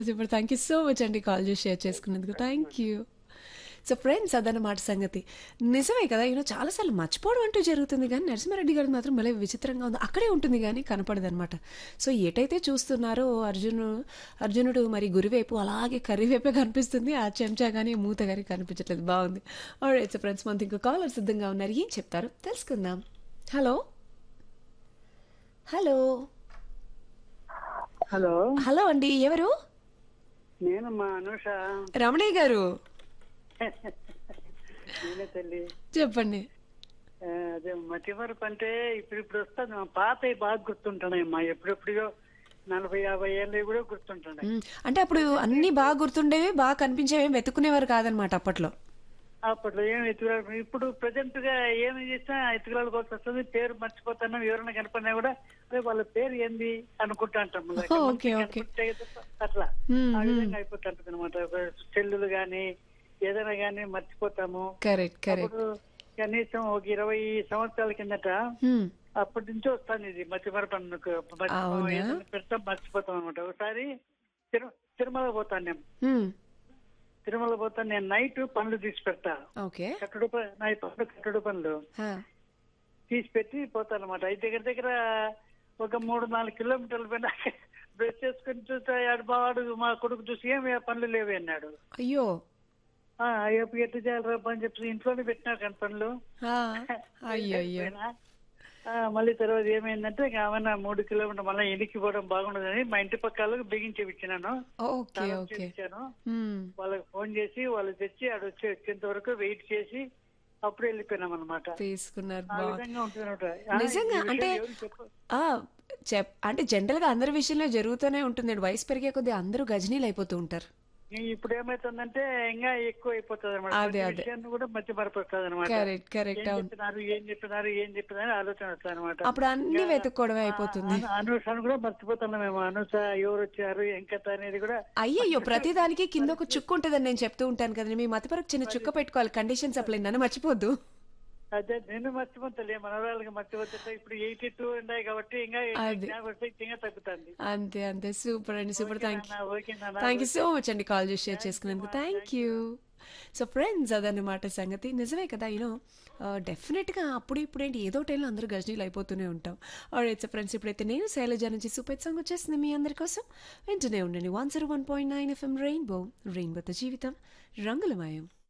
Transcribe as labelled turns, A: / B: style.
A: Super thank you so much అండి call చేసి share చేసుకున్నందుకు థ్యాంక్ యూ సో ఫ్రెండ్స్ అదన్నమాట సంగతి నిజమే కదా యూనో చాలాసార్లు మర్చిపోవడం అంటూ జరుగుతుంది కానీ నరసింహారెడ్డి గారికి మాత్రం భలే విచిత్రంగా ఉంది అక్కడే ఉంటుంది కానీ కనపడదు అనమాట సో ఎటైతే చూస్తున్నారో అర్జును అర్జునుడు మరి గురివైపు అలాగే కర్రీవైపే కనిపిస్తుంది ఆ చెంచా కానీ మూత కానీ కనిపించట్లేదు బాగుంది ఆల్రైట్ సో ఫ్రెండ్స్ మనకి ఇంకో కాలర్ సిద్ధంగా ఉన్నారు ఏం చెప్తారు తెలుసుకుందాం హలో హలో
B: హలో
A: హలో అండి ఎవరు
B: నేను మా అనుష
A: రమణయ్య గారు
B: నేనే తల్లి
A: చెప్పండి
B: ఆ, అదే మతిమరపు అంటే ఇప్పుడు ఇప్పుడు వస్తుంది మా పాతవి బాగా గుర్తుంటున్నాయి మా ఎప్పుడెప్పుడో నలభై యాభై ఏళ్ళు కూడా గుర్తుంటున్నాయి
A: మ్మ్. అంటే అప్పుడు అన్ని బాగా గుర్తుండేవి బాగా కనిపించేవి ఏం వెతుక్కునేవారు కాదనమాట అప్పట్లో
B: అప్పట్లో ఏం ఎత్తుకురాలు ఇప్పుడు ప్రజెంట్ గా ఏమి చేసినా ఎత్తుకురాలు కోసం వస్తుంది పేరు మర్చిపోతున్నాం ఎవరైనా కనపడినా కూడా అదే వాళ్ళ పేరు ఏంది అనుకుంటా అంటాం మళ్ళీ.
A: Oh, okay, okay.
B: కనపడితే కదా అట్లా
A: మ్మ్,
B: ఆ విధంగా అయిపోతుంటది అనమాట చెల్లులు గాని ఏదైనా గాని మర్చిపోతాము
A: కరెక్ట్ కరెక్ట్
B: అప్పుడు కనీసం ఒక ఇరవై సంవత్సరాల కిందట అప్పటి నుంచి వస్తాను ఇది మధ్యమరపు అన్నకు
A: అవునా?
B: పెడతాం మర్చిపోతాం అనమాట ఒకసారి తిరు- తిరుమల పోతాను నేను తిరుమల పోతాను నేను నైట్ పనులు తీసి పెడతా
A: ఓకే
B: కట్టడు ప- నా ఈ పనులు కట్టడు పనులు తీసి పెట్టి పోతాను అనమాట అయితే దగ్గర దగ్గర ఒక మూడు నాలుగు కిలోమీటర్ల పైన బ్రష్ చేసుకుని చూస్తే ఆడు బావాడు మా కొడుకు చూసి ఏమి ఆ పనులు లేవి అన్నాడు
A: అయ్యో
B: ఆ, అయ్యో ఎట్టు చేయాలి అని చెప్పి ఇంట్లోనే పెట్టినా కానీ పనులు
A: ఆ, అయ్యో అయ్యో
B: పోయినా. ఆ, మళ్ళీ తర్వాత ఏమైందంటే ఇక ఆమె మూడు కిలోమీటర్ మళ్ళీ ఎనికి పోవడం బాగుండదని మా ఇంటి పక్కలకు బిగించి ఇచ్చినాను
A: ఓకే
B: తాళం
A: ఓకే
B: చేసి ఇచ్చాను
A: మ్మ్.
B: వాళ్ళకి ఫోన్ చేసి వాళ్ళు తెచ్చి ఆడ వచ్చి వచ్చేంత వరకు వెయిట్ చేసి అప్పుడు వెళ్ళిపోయినాం అనమాట
A: తీసుకున్నారు
B: ఆ
A: బాగుంది
B: విధంగా ఉంటుంది
A: నిజంగా అంటే ఆ, చెప్ అంటే జనరల్ గా అందరి విషయంలో జరుగుతూనే ఉంటుంది వయసు పెరిగే కొద్దీ అందరూ గజనీలు అయిపోతూ ఉంటారు
B: ఇప్పుడు ఏమైతుందంటే ఇంకా ఎక్కువ అయిపోతుంది అనమాట
A: అదే, అదే.
B: విషయాన్ని కూడా మధ్య మరపడుతుంది అనమాట
A: కరెక్ట్ కరెక్ట్
B: ఏం
A: అవును
B: చెప్పినారు ఏం చెప్పినారు ఏం చెప్పినారు ఆలోచన వస్తుంది అనమాట
A: అప్పుడు అన్ని వెతుక్కోవడమే అయిపోతుంది
B: అనూషను కూడా మర్చిపోతున్నాం మేము అనూష ఎవరు వచ్చారు ఎంకత అనేది కూడా
A: అయ్యయ్యో ప్రతిదానికి కింద ఒక చుక్కు ఉంటుందని నేను చెప్తూ ఉంటాను కదండి మీ మతిపరకు చిన్న చుక్క పెట్టుకోవాలి కండిషన్స్ అప్లై నన్ను మర్చిపోద్దు
B: అదే నేను మర్చిపోతలే మనవరాళ్ళకి మర్చిపోతే ఇప్పుడు ఎయిటీ టూ ఉన్నాయి కాబట్టి ఇంకా
A: అదే.
B: ఇంకా తగ్గుతుంది
A: అంతే అంతే సూపర్ అండి సూపర్ థ్యాంక్ యూ
B: ఓకే నాన్న
A: థ్యాంక్ యూ సో మచ్ అండి కాల్ చేసి షేర్ చేసుకున్నందుకు థ్యాంక్ యూ సో ఫ్రెండ్స్ అదన్నమాట సంగతి నిజమే కదా యూనో డెఫినెట్గా అప్పుడు ఇప్పుడు ఏంటి ఏదో టైంలో అందరూ గజనీలు అయిపోతూనే ఉంటాం ఆల్రైట్ సో ఫ్రెండ్స్ ఇప్పుడైతే నేను శైలజ నుంచి సూపర్ సాంగ్ వచ్చేసింది మీ అందరి కోసం వింటూనే ఉండండి one zero one point nine FM rainbow రెయిన్బోతో జీవితం రంగులమయం